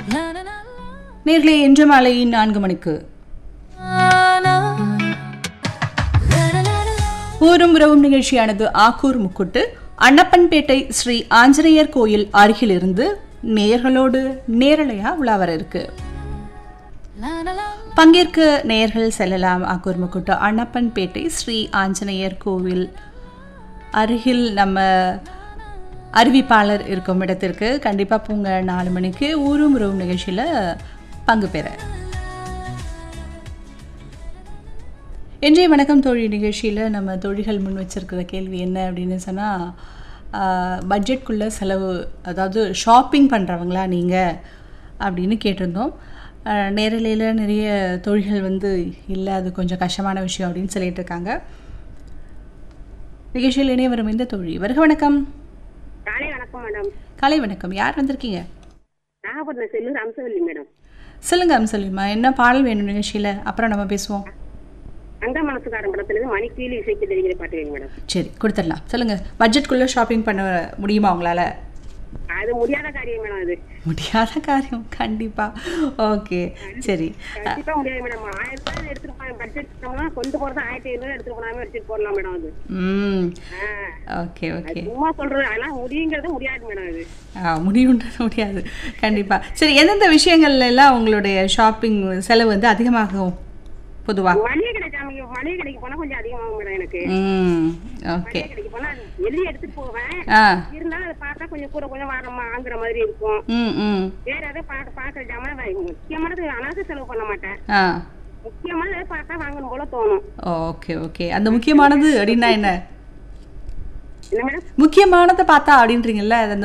நேர்களே இன்று மாலை நான்கு மணிக்கு ஊரும் உறவும் நிகழ்ச்சியானது ஆக்கூர் முக்குட்டு அன்னப்பன்பேட்டை ஸ்ரீ ஆஞ்சநேயர் கோயில் அருகிலிருந்து நேயர்களோடு நேரலையா உலா வர இருக்கு பங்கேற்க நேயர்கள் செல்லலாம் ஆக்கூர் முக்குட்டு அன்னப்பன்பேட்டை ஸ்ரீ ஆஞ்சநேயர் கோவில் அருகில் நம்ம அறிவிப்பாளர் இருக்கும் இடத்திற்கு கண்டிப்பாக போங்க நாலு மணிக்கு ஊரும் உறவும் நிகழ்ச்சியில் பங்கு பெற இன்றைய வணக்கம் தோழி நிகழ்ச்சியில் நம்ம தோழிகள் முன் வச்சிருக்கிற கேள்வி என்ன அப்படின்னு சொன்னால் பட்ஜெட்குள்ளே செலவு அதாவது ஷாப்பிங் பண்ணுறவங்களா நீங்கள் அப்படின்னு கேட்டிருந்தோம் ஆஹ் நேரலையில் நிறைய தோழிகள் வந்து இல்லை அது கொஞ்சம் கஷ்டமான விஷயம் அப்படின்னு சொல்லிட்டு இருக்காங்க நிகழ்ச்சியில் இணைய வரும் இந்த தோழி வருக வணக்கம் காலை வணக்கம் மேடம் காலை வணக்கம் யார் வந்திருக்கீங்க நாகப்பட்டினம் செல்லூர் அம்சவல்லி மேடம் சொல்லுங்க அம்சலிமா என்ன பாடல் வேணும் நிகழ்ச்சியில் அப்புறம் நம்ம பேசுவோம் அந்த மனசுக்காரன் படத்துல இருந்து மணிக்கீழ் இசைக்கு தெரிகிற பாட்டு வேணும் மேடம் சரி கொடுத்துடலாம் சொல்லுங்க பட்ஜெட்குள்ளே ஷாப்பிங் பண்ண முடியுமா உங்களால் அது முடியாத காரியம் மேடம் அது முடியாத காரியம் கண்டிப்பா ஓகே சரி கண்டிப்பா முடியாது மேடம் ஆயிரம் ரூபாய் எடுத்துட்டு போய் பட்ஜெட் பண்ணோம்னா கொண்டு போறது ஆயிரத்தி ஐநூறு எடுத்துட்டு போனாமே எடுத்துட்டு போடலாம் மேடம் அது ம் ஆ, ஓகே ஓகே சும்மா சொல்றது அதெல்லாம் முடியுங்கிறது முடியாது மேடம் அது ஆ முடியுன்றது முடியாது கண்டிப்பா சரி எந்தெந்த விஷயங்கள்ல எல்லாம் உங்களுடைய ஷாப்பிங் செலவு வந்து அதிகமாகும் பொதுவாக மளிகை கடை சாமிக்கு மளிகை கடைக்கு போனா கொஞ்சம் அதிகமாகும் மேடம் எனக்கு ம் ஓகே மளிகை கடைக்கு போனா எழுதி எடுத்துட்டு போவேன் ஆ இருந்தாலும் அதை பார்த்தா கொஞ்சம் கூட கொஞ்சம் வாரம் வாங்குற மாதிரி இருக்கும் ம் ம் வேற எதாவது பார்க்க பார்க்குற ஜாமான் முக்கியமானது அனாத செலவு பண்ண மாட்டேன் ஆ முக்கியமானதை பார்த்தா வாங்கணும் போல தோணும் ஓகே ஓகே அந்த முக்கியமானது அப்படின்னா என்ன என்ன மேடம் முக்கியமானதை பார்த்தா அப்படின்றீங்கல்ல அது அந்த